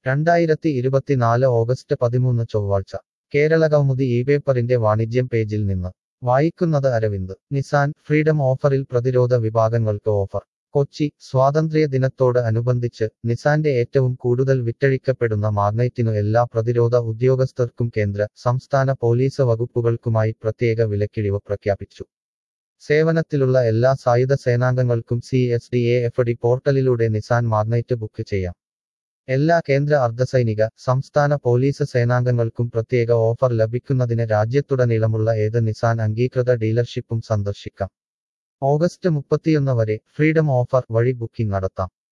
രണ്ടായിരത്തി ഇരുപത്തിനാല് ഓഗസ്റ്റ് പതിമൂന്ന് ചൊവ്വാഴ്ച കേരളകൗമുദി ഈ പേപ്പറിന്റെ വാണിജ്യം പേജിൽ നിന്ന് വായിക്കുന്നത് അരവിന്ദ് നിസാൻ ഫ്രീഡം ഓഫറിൽ പ്രതിരോധ വിഭാഗങ്ങൾക്ക് ഓഫർ കൊച്ചി സ്വാതന്ത്ര്യ ദിനത്തോട് അനുബന്ധിച്ച് നിസാന്റെ ഏറ്റവും കൂടുതൽ വിറ്റഴിക്കപ്പെടുന്ന മാഗ്നൈറ്റിനു എല്ലാ പ്രതിരോധ ഉദ്യോഗസ്ഥർക്കും കേന്ദ്ര സംസ്ഥാന പോലീസ് വകുപ്പുകൾക്കുമായി പ്രത്യേക വിലക്കിഴിവ് പ്രഖ്യാപിച്ചു സേവനത്തിലുള്ള എല്ലാ സായുധ സേനാംഗങ്ങൾക്കും C S D A F D പോർട്ടലിലൂടെ നിസാൻ മാഗ്നൈറ്റ് ബുക്ക് ചെയ്യാം എല്ലാ കേന്ദ്ര അർദ്ധസൈനിക സംസ്ഥാന പോലീസ് സേനാംഗങ്ങൾക്കും പ്രത്യേക ഓഫർ ലഭിക്കുന്നതിന് രാജ്യത്തുടനീളമുള്ള ഏത് നിസാൻ അംഗീകൃത ഡീലർഷിപ്പും സന്ദർശിക്കാം ഓഗസ്റ്റ് മുപ്പത്തിയൊന്ന് വരെ ഫ്രീഡം ഓഫർ വഴി ബുക്കിംഗ് നടത്താം